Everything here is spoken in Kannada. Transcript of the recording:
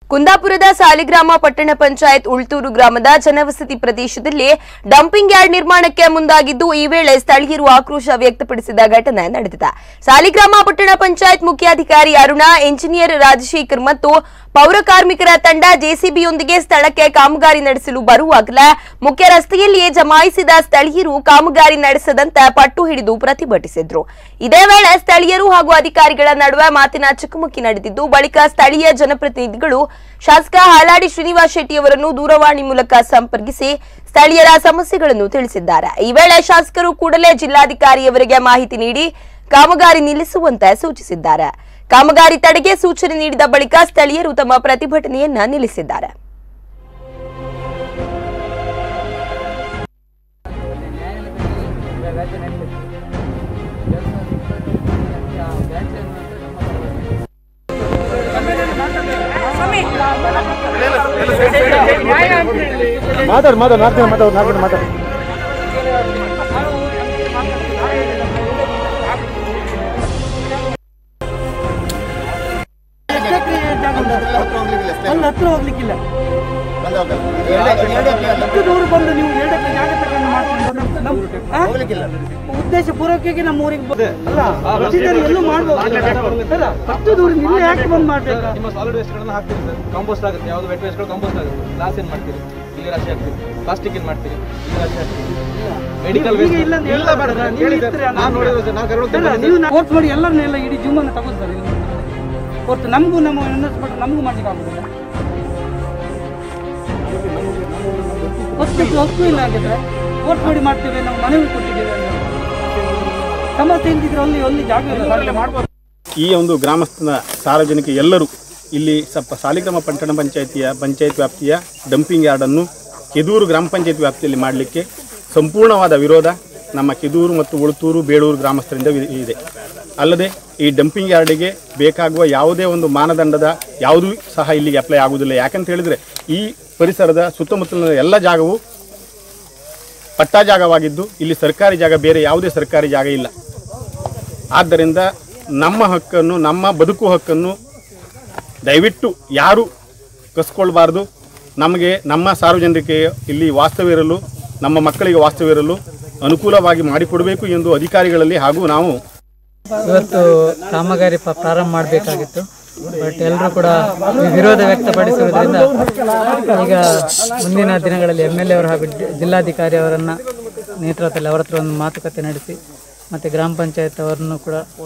ಕುಂದಾಪುರದ ಸಾಲಿಗ್ರಾಮ ಪಟ್ಟಣ ಪಂಚಾಯತ್ ಉಳ್ತೂರು ಗ್ರಾಮದ ಜನವಸತಿ ಪ್ರದೇಶದಲ್ಲಿ ಡಂಪಿಂಗ್ ಯಾರ್ಡ್ ನಿರ್ಮಾಣಕ್ಕೆ ಮುಂದಾಗಿದ್ದು ಈ ವೇಳೆ ಸ್ಥಳೀಯರು ಆಕ್ರೋಶ ವ್ಯಕ್ತಪಡಿಸಿದ ಘಟನೆ ನಡೆದಿದೆ ಸಾಲಿಗ್ರಾಮ ಪಟ್ಟಣ ಪಂಚಾಯತ್ ಮುಖ್ಯಾಧಿಕಾರಿ ಅರುಣ ಎಂಜಿನಿಯರ್ ರಾಜಶೇಖರ್ ಮತ್ತು ಪೌರ ಕಾರ್ಮಿಕರ ತಂಡ ಜೆಸಿಬಿಯೊಂದಿಗೆ ಸ್ಥಳಕ್ಕೆ ಕಾಮಗಾರಿ ನಡೆಸಲು ಬರುವಾಗಲೇ ಮುಖ್ಯ ರಸ್ತೆಯಲ್ಲಿಯೇ ಜಮಾಯಿಸಿದ ಸ್ಥಳೀಯರು ಕಾಮಗಾರಿ ನಡೆಸದಂತೆ ಪಟ್ಟು ಹಿಡಿದು ಪ್ರತಿಭಟಿಸಿದ್ರು ಇದೇ ವೇಳೆ ಸ್ಥಳೀಯರು ಹಾಗೂ ಅಧಿಕಾರಿಗಳ ನಡುವೆ ಮಾತಿನ ಚಕಮಕಿ ನಡೆದಿದ್ದು ಬಳಿಕ ಸ್ಥಳೀಯ ಜನಪ್ರತಿನಿಧಿಗಳು ಶಾಸಕ ಹಾಲಾಡಿ ಶ್ರೀನಿವಾಸ್ ಶೆಟ್ಟಿ ಅವರನ್ನು ದೂರವಾಣಿ ಮೂಲಕ ಸಂಪರ್ಕಿಸಿ ಸ್ಥಳೀಯರ ಸಮಸ್ಯೆಗಳನ್ನು ತಿಳಿಸಿದ್ದಾರೆ ಈ ವೇಳೆ ಶಾಸಕರು ಕೂಡಲೇ ಜಿಲ್ಲಾಧಿಕಾರಿಯವರಿಗೆ ಮಾಹಿತಿ ನೀಡಿ ಕಾಮಗಾರಿ ನಿಲ್ಲಿಸುವಂತೆ ಸೂಚಿಸಿದ್ದಾರೆ ಕಾಮಗಾರಿ ತಡೆಗೆ ಸೂಚನೆ ನೀಡಿದ ಬಳಿಕ ಸ್ಥಳೀಯರು ತಮ್ಮ ಪ್ರತಿಭಟನೆಯನ್ನ ನಿಲ್ಲಿಸಿದ್ದಾರೆ ಮಾತಾಡು ಮಾತಾಡು ನಾಲ್ಕು ಜನ ಮಾತಾಡು ನಾಲ್ಕು ಜನ ಮಾತಾಡು ಅಲ್ಲಿ ಹತ್ರ ಹೋಗ್ಲಿಕ್ಕಿಲ್ಲ ಹತ್ತು ದೂರ ಬಂದು ನೀವು ಎರಡಕ್ಕೆ ಜಾಗ ತಗೊಂಡು ಮಾಡ್ಕೊಂಡು ನಮ್ಮ- ನಮ್ಮ- ಆ? ಉದ್ದೇಶ ಪೂರ್ವಕವಾಗಿ ನಮ್ಮ ಊರಿಗೆ ಬ- ಅಲ್ಲ ಪ್ರತಿದಿನ ಎಲ್ಲೂ ಮಾಡ್ಬೋದು ಅಲ್ಲ ಹತ್ತು ದೂರ ಇಲ್ಲಿ ಯಾಕೆ ಬಂದ್ ಮಾಡ್ಬೇಕಾ ನಿಮ್ಮ ಸಾಲಿಡ್ ವೇಸ್ಟ್ಗಳನ್ನ ಹಾಕ್ತೀರಿ ಸರ್ ಕಾಂಪೋಸ್ಟ್ ಆಗುತ್ತೆ ಯಾವುದು ವೆಟ್ ವೇಸ್ಟ್ಗಳು ಕಾಂಪೋಸ್ಟ್ ಆಗುತ್ತೆ ಗ್ಲಾಸ್ ಏನು ಮಾಡ್ತೀರಿ ಇಲ್ಲಿ ರಾಶಿ ಹಾಕ್ತೀರಿ ಪ್ಲಾಸ್ಟಿಕ್ ಏನು ಮಾಡ್ತೀರಿ ಇಲ್ಲಿ ರಾಶಿ ಹಾಕ್ತೀರಿ ಮೆಡಿಕಲ್ ಈಗ ಇಲ್ಲ ಅಂತ ಇಲ್ಲ ಬೇಡ ಹೇಳ್ತಾರೆ. ನೀವು ನೀವು ಹೇಳಿದ್ರೆ ಇರ್ತೀರಾ? ನಾನು ನೋಡಿದ್ರೆ ಸರ್ ನಾನು ಕರ್ಕೊಂಡು ಅಲ್ಲ, ನೀವು ಕೋರ್ಟ್ ಮಾಡಿ ಎಲ್ಲರನ್ನೆಲ್ಲ ಇಡೀ ಜೀವನ ತಗೋತಾರೆ ಹೊರತು ನಮಗೂ ನಮ್ಮ ಇನ್ನಷ್ಟು ನಮಗೂ ಮಾಡ್ಲಿಕ್ಕೆ ಆಗುದಿಲ್ಲ ಹತ್ತು ಹಕ್ಕು ಇಲ್ಲ ಆಗಿದ್ರೆ ಕೋರ್ಟ್ ಮಾಡಿ ಮಾಡ್ತೇವೆ ನಾವು ಮನವಿ ಕೊಟ್ಟಿದ್ದೇವೆ ಅಂತ. ಸಮಸ್ಯೆ ಇಲ್ದಿದ್ರೆ ಅಲ್ಲಿ ಅಲ್ಲಿ ಜಾಗ ಇಲ್ಲ ಸಾರಿಗೆ ಮಾಡ್ಬೋದು ಈ ಒಂದು ಗ್ರಾಮಸ್ಥನ ಸಾರ್ವಜನಿಕ ಎಲ್ಲರೂ ಇಲ್ಲಿ ಸ್ವಲ್ಪ ಸಾಲಿಗ್ರಾಮ ಪಟ್ಟಣ ಪಂಚಾಯಿತಿಯ ಪಂಚಾಯತ್ ವ್ಯಾಪ್ತಿಯ ಡಂಪಿಂಗ್ ಯಾರ್ಡನ್ನು ಕೆದೂರು ಗ್ರಾಮ ಪಂಚಾಯತ್ ವ್ಯಾಪ್ತಿಯಲ್ಲಿ ಮಾಡಲಿಕ್ಕೆ ಸಂಪೂರ್ಣವಾದ ವಿರೋಧ ನಮ್ಮ ಕೆದೂರು ಮತ್ತು ಉಳುತೂರು ಬೇಳೂರು ಗ್ರಾಮಸ್ಥರಿಂದ ವಿ- ಇದೆ ಅಲ್ಲದೆ ಈ ಡಂಪಿಂಗ್ ಯಾರ್ಡಿಗೆ ಬೇಕಾಗುವ ಯಾವುದೇ ಒಂದು ಮಾನದಂಡದ ಯಾವುದೂ ಸಹ ಇಲ್ಲಿಗೆ ಅಪ್ಲೈ ಆಗುವುದಿಲ್ಲ ಯಾಕಂತ ಹೇಳಿದರೆ ಈ ಪರಿಸರದ ಸುತ್ತಮುತ್ತಲಿನ ಎಲ್ಲ ಜಾಗವು ಪಟ್ಟಾ ಜಾಗವಾಗಿದ್ದು ಇಲ್ಲಿ ಸರ್ಕಾರಿ ಜಾಗ ಬೇರೆ ಯಾವುದೇ ಸರ್ಕಾರಿ ಜಾಗ ಇಲ್ಲ ಆದ್ದರಿಂದ ನಮ್ಮ ಹಕ್ಕನ್ನು ನಮ್ಮ ಬದುಕು ಹಕ್ಕನ್ನು ದಯವಿಟ್ಟು ಯಾರು ಕಸ್ಕೊಳ್ಬಾರ್ದು ನಮಗೆ ನಮ್ಮ ಸಾರ್ವಜನಿಕರಿಗೆ ಇಲ್ಲಿ ವಾಸ್ತವ್ಯವಿರಲು ನಮ್ಮ ಮಕ್ಕಳಿಗೆ ವಾಸ್ತವ್ಯವಿರಲು ಅನುಕೂಲವಾಗಿ ಮಾಡಿಕೊಡಬೇಕು ಎಂದು ಅಧಿಕಾರಿಗಳಲ್ಲಿ ಹಾಗೂ ನಾವು ಇವತ್ತು ಕಾಮಗಾರಿ ಪ- ಪ್ರಾರಂಭ ಮಾಡಬೇಕಾಗಿತ್ತು ಬಟ್ ಎಲ್ಲರೂ ಕೂಡ ಈ ವಿರೋಧ ವ್ಯಕ್ತಪಡಿಸಿರುವುದರಿಂದ ಈಗ ಮುಂದಿನ ದಿನಗಳಲ್ಲಿ ಎಮ್ ಎಲ್ ಎ ಅವರು ಹಾಗೂ ಜಿ- ಜಿಲ್ಲಾಧಿಕಾರಿ ಅವರನ್ನು ನೇತೃತ್ವದಲ್ಲಿ ಅವರ ಹತ್ರ ಒಂದು ಮಾತುಕತೆ ನಡೆಸಿ ಮತ್ತು ಗ್ರಾಮ ಪಂಚಾಯತ್ ಅವರನ್ನು ಕೂಡ